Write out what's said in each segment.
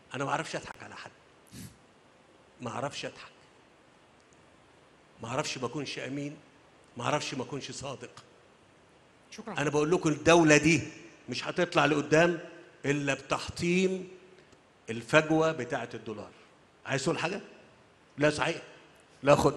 انا ما اعرفش اضحك على حد ما اعرفش اضحك ما اعرفش ما اكونش امين ما اعرفش ما اكونش صادق شكرا انا بقول لكم الدوله دي مش هتطلع لقدام الا بتحطيم الفجوه بتاعه الدولار عايز تقول حاجه لا صحيح لا خد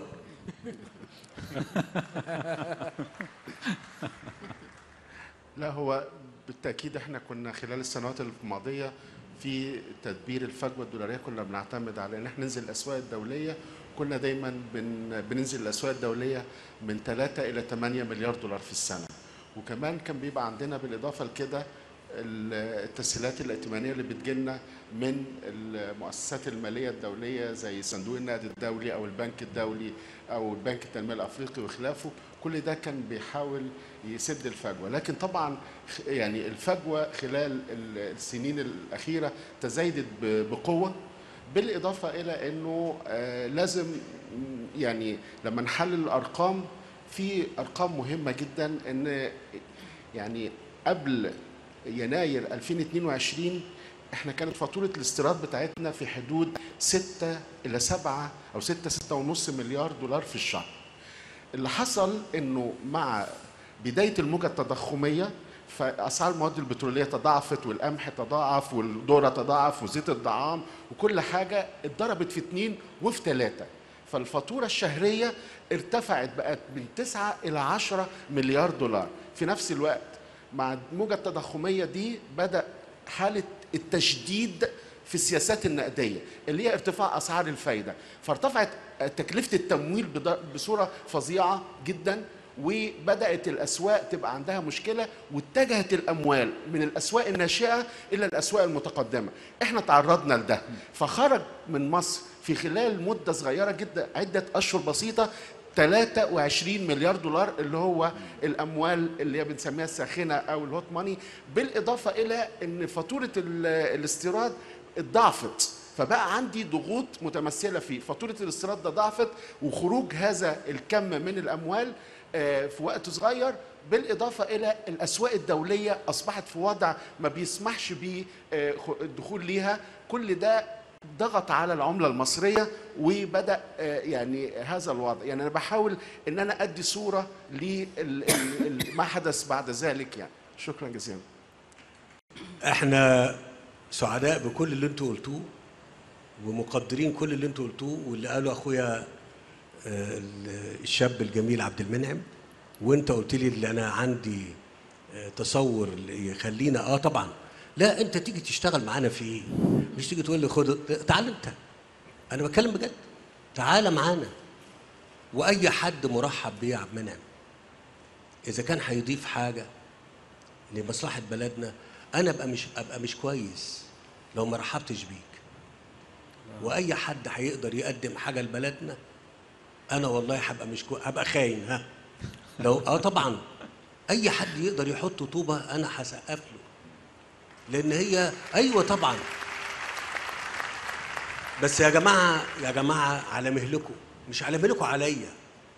لا هو بالتاكيد احنا كنا خلال السنوات الماضيه في تدبير الفجوه الدولاريه كنا بنعتمد على ان احنا ننزل الاسواق الدوليه كنا دايما بن بننزل الاسواق الدوليه من 3 الى 8 مليار دولار في السنه وكمان كان بيبقى عندنا بالاضافه لكده التسهيلات الائتمانيه اللي بتجيلنا من المؤسسات الماليه الدوليه زي صندوق النقد الدولي او البنك الدولي او البنك التنميه الافريقي وخلافه كل ده كان بيحاول يسد الفجوه لكن طبعا خ- يعني الفجوه خلال ال- السنين الاخيره تزايدت ب- بقوه بالاضافه الى انه آه، لازم م، يعني لما نحلل الارقام في ارقام مهمه جدا ان يعني قبل يناير 2022 احنا كانت فاتوره الاستيراد بتاعتنا في حدود 6 الى 7 او 6 6.5 مليار دولار في الشهر اللي حصل انه مع بدايه الموجه التضخميه فاسعار المواد البتروليه تضاعفت والقمح تضاعف والذره تضاعف وزيت الطعام وكل حاجه اتضربت في اتنين وفي ثلاثه فالفاتوره الشهريه ارتفعت بقت من 9 الى 10 مليار دولار في نفس الوقت مع الموجه التضخميه دي بدا حاله التشديد في السياسات النقديه اللي هي ارتفاع اسعار الفايده فارتفعت تكلفه التمويل بض- بصوره فظيعه جدا وبدات الاسواق تبقى عندها مشكله واتجهت الاموال من الاسواق الناشئه الى الاسواق المتقدمه احنا تعرضنا لده فخرج من مصر في خلال مده صغيره جدا عده اشهر بسيطه 23 مليار دولار اللي هو الاموال اللي هي بنسميها الساخنه او الهوت ماني بالاضافه الى ان فاتوره ال- الاستيراد اتضاعفت فبقى عندي ضغوط متمثله في فاتوره الاستيراد ده ضعفت وخروج هذا الكم من الاموال آه، في وقت صغير بالاضافه الى الاسواق الدوليه اصبحت في وضع ما بيسمحش بالدخول ليها كل ده ضغط على العمله المصريه وبدا آه، يعني هذا الوضع يعني انا بحاول ان انا ادي صوره لما حدث بعد ذلك يعني شكرا جزيلا احنا سعداء بكل اللي انتوا قلتوه ومقدرين كل اللي انتوا قلتوه واللي قاله اخويا آه، ال- الشاب الجميل عبد المنعم وانت قلت لي اللي انا عندي آه، تصور اللي يخلينا اه طبعا لا انت تيجي تشتغل معانا في ايه مش تيجي تقول لي خد تعال انت انا بتكلم بجد تعال معانا واي حد مرحب بيه يا عبد المنعم اذا كان هيضيف حاجه لمصلحه بلدنا انا ابقى مش ابقى مش كويس لو ما رحبتش بيك واي حد هيقدر يقدم حاجه لبلدنا انا والله هبقى مش كويس هبقى خاين ها لو اه طبعا اي حد يقدر يحط طوبه انا هسقف له لان هي ايوه طبعا بس يا جماعه يا جماعه على مهلكم مش على مهلكم عليا